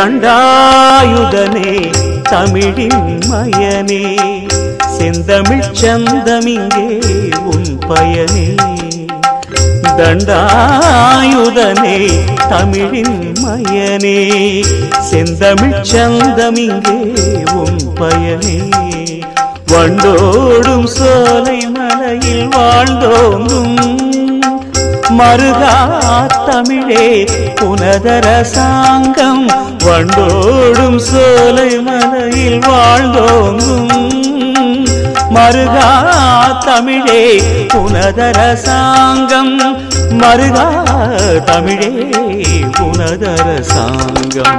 தண்டாயுதனே தமிழின் மயனே செந்தமிழ் சந்தமிங்கே உன் பயனே தண்டாயுதனே தமிழின் மயனே செந்தமிழ் சந்தமிங்கே உன் பயனே வண்டோடும் சோலை மலையில் வாழ்ந்தோங்கும் மருகா தமிழே புனதர சாங்கம் வண்டோடும் சோலை மலையில் வாழ்ந்தோங்கும் மருகா தமிழே புனதர சாங்கம் மருகா தமிழே புனதர சாங்கம்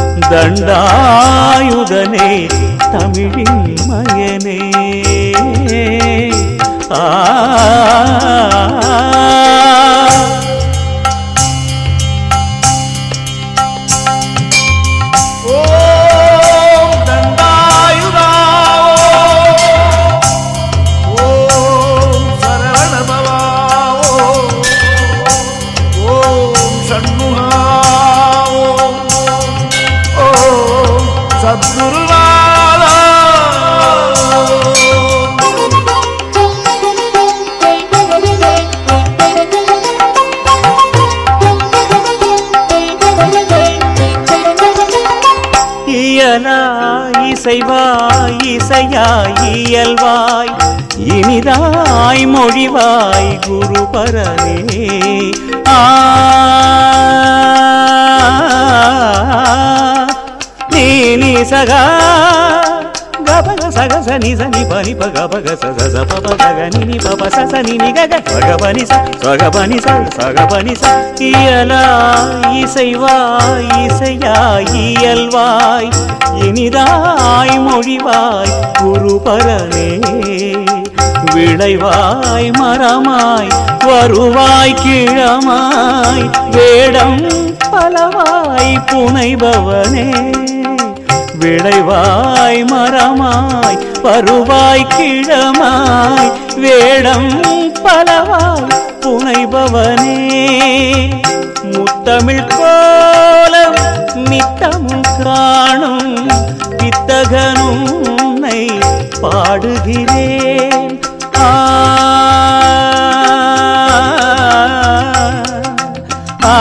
தண்டாயுதனே தமிழின் மயனே ஆ ஓம் தண்டாயுதா ஓம் சரவணபவா ஓம் சண்முகா ஓம் ஓம் சத்குருநாதா இயலாய் இசைவாய் இசையாய் இயல்வாய் இனிதாய் மொழிவாய் குருபரனே ஆ நீ நீ சகா గబగ సగ సని సని పని పగ పగ స స స ప ప గగ ని ని ప ప స స ని ని గగ సగ పని స సగ పని స సగ పని స இயலா இசைவாய் இசையாய் இயல்வாய் இனிதாய் மொழிவாய் குருபரனே விளைவாய் மரமாய் வருவாய் கிழமாய் வேடம் பலவாய் புனைபவனே விளைவாய் மரமாய் வருவாய் கிழமாய் வேடம் பலவாய் புனைபவனே முத்தமிழ் கோலம் நித்தமும் காணும் வித்தகனும் உன்னை பாடுகிறேன் ஆ ஆ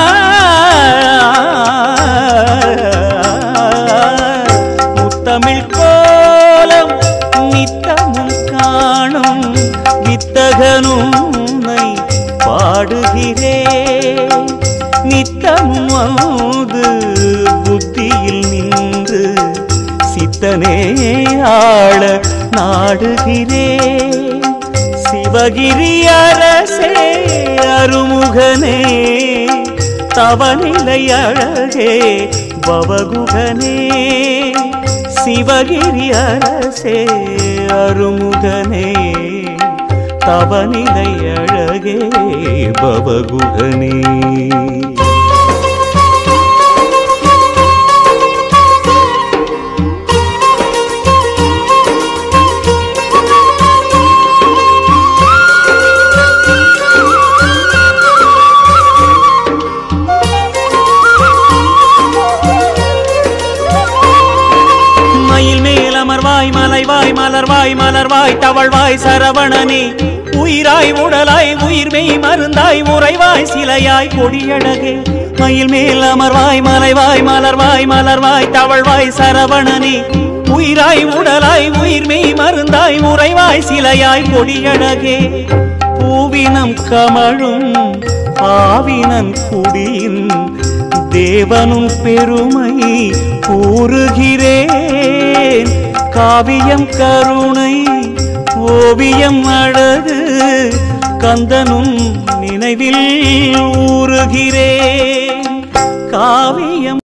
முத்தமிழ் கோலம் நித்தமும் காணும் வித்தகனும் உன்னை பாடுகிறேன் நித்தமும் வந்து புத்தியில் நின்று சித்தனே ஆள நாடுகிறேன் சிவகிரி அரசே அருமுகனே தவநிலை அழகே பவகுகனே சிவகிரி அரசே அருமுகனே தவநிலை அழகே பவகுகனே மயில் மேல் அமர்வாய் மலைவாய் மலர்வாய் மலர்வாய் தவழ்வாய் சரவணனே உயிராய் உடலாய் உயிர் மெய் மருந்தாய் உறைவாய் சிலையாய் கொடியழகே மயில் மேல் அமர்வாய் மலைவாய் மலர்வாய் மலர்வாய் தவழ்வாய் சரவணனே உயிராய் உடலாய் உயிர் மெய் மருந்தாய் உறைவாய் சிலையாய் கொடியழகே பூவினம் கமழும் பாவினன் குடியின் தேவனும் பெருமை கூறுகிறேன் காவியம் கருணை ஓவியம் அழகு கந்தனும் நினைவில் ஊறுகிறேன் காவியம்